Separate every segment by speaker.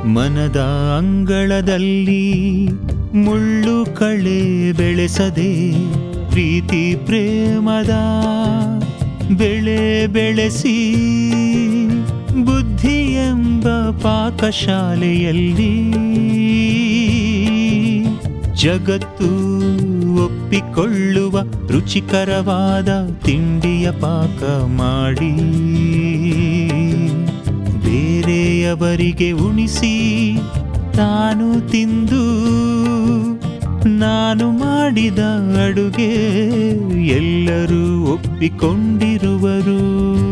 Speaker 1: ಮನದ ಅಂಗಳದಲ್ಲಿ ಮುಳ್ಳು ಕಳೆ ಬೆಳೆಸದೆ ಪ್ರೀತಿ ಪ್ರೇಮದ ಬೆಳೆ ಬೆಳೆಸಿ ಬುದ್ಧಿ ಎಂಬ ಪಾಕಶಾಲೆಯಲ್ಲಿ ಜಗತ್ತು ಒಪ್ಪಿಕೊಳ್ಳುವ ರುಚಿಕರವಾದ ತಿಂಡಿಯ ಪಾಕ ಮಾಡಿ ಬೇರೆಯವರಿಗೆ ಉಣಿಸಿ ತಾನು ತಿಂದು ನಾನು ಮಾಡಿದ ಅಡುಗೆ ಎಲ್ಲರೂ ಒಪ್ಪಿಕೊಂಡಿರುವರು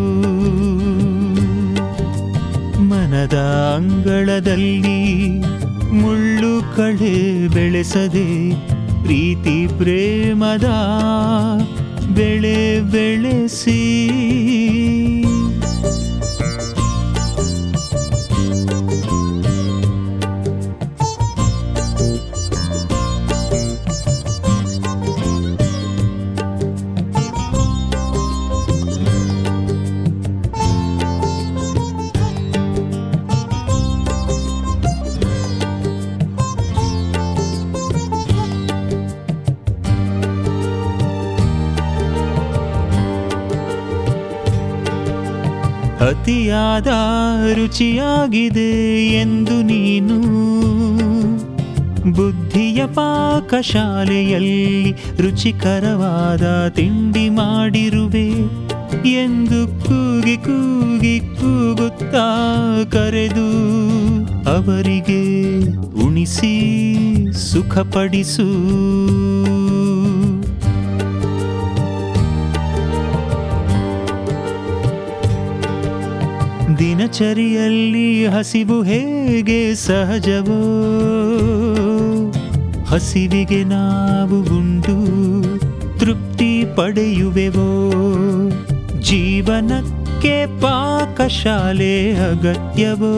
Speaker 1: ಮನದ ಅಂಗಳದಲ್ಲಿ ಮುಳ್ಳು ಕಳೆ ಬೆಳೆಸದೆ ಪ್ರೀತಿ ಪ್ರೇಮದ ಬೆಳೆ ಬೆಳೆಸಿ ಅತಿಯಾದ ರುಚಿಯಾಗಿದೆ ಎಂದು ನೀನು ಬುದ್ಧಿಯ ಪಾಕಶಾಲೆಯಲ್ಲಿ ರುಚಿಕರವಾದ ತಿಂಡಿ ಮಾಡಿರುವೆ ಎಂದು ಕೂಗಿ ಕೂಗಿ ಕೂಗುತ್ತಾ ಕರೆದು ಅವರಿಗೆ ಉಣಿಸಿ ಸುಖಪಡಿಸು ದಿನಚರಿಯಲ್ಲಿ ಹಸಿವು ಹೇಗೆ ಸಹಜವೋ ಹಸಿವಿಗೆ ನಾವು ಉಂಡು ತೃಪ್ತಿ ಪಡೆಯುವೆವೋ ಜೀವನಕ್ಕೆ ಪಾಕಶಾಲೆ ಅಗತ್ಯವೋ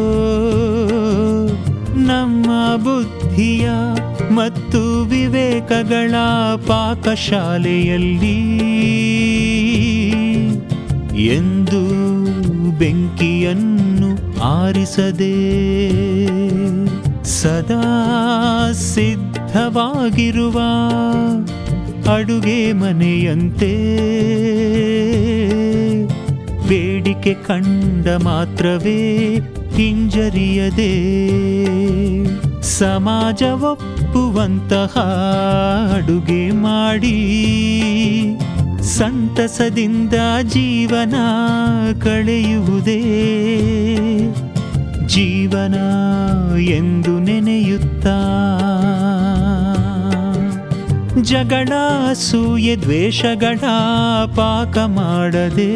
Speaker 1: ನಮ್ಮ ಬುದ್ಧಿಯ ಮತ್ತು ವಿವೇಕಗಳ ಪಾಕಶಾಲೆಯಲ್ಲಿ ಎಂದು ಬೆಂಕಿಯನ್ನು ಆರಿಸದೆ ಸದಾ ಸಿದ್ಧವಾಗಿರುವ ಅಡುಗೆ ಮನೆಯಂತೆ ಬೇಡಿಕೆ ಕಂಡ ಮಾತ್ರವೇ ಹಿಂಜರಿಯದೆ ಸಮಾಜ ಒಪ್ಪುವಂತಹ ಅಡುಗೆ ಮಾಡಿ ಸಂತಸದಿಂದ ಜೀವನ ಕಳೆಯುವುದೇ ಜೀವನ ಎಂದು ನೆನೆಯುತ್ತಾ ಜಗಳ ಅಸೂಯೆ ದ್ವೇಷಗಳ ಪಾಕ ಮಾಡದೆ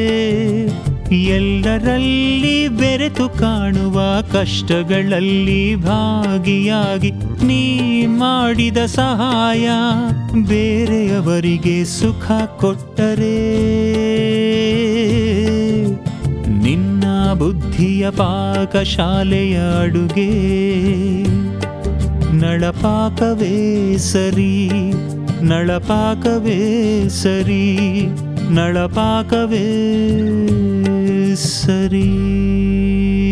Speaker 1: ಎಲ್ಲರಲ್ಲಿ ಬೆರೆತು ಕಾಣುವ ಕಷ್ಟಗಳಲ್ಲಿ ಭಾಗಿಯಾಗಿ ನೀ ಮಾಡಿದ ಸಹಾಯ ಬೇರೆಯವರಿಗೆ ಸುಖ ಕೊಟ್ಟರೆ ನಿನ್ನ ಬುದ್ಧಿಯ ಪಾಕಶಾಲೆಯ ಅಡುಗೆ ನಳಪಾಕವೇ ಸರಿ ನಳಪಾಕವೇ ಸರಿ ನಳಪಾಕವೇ ಸರಿ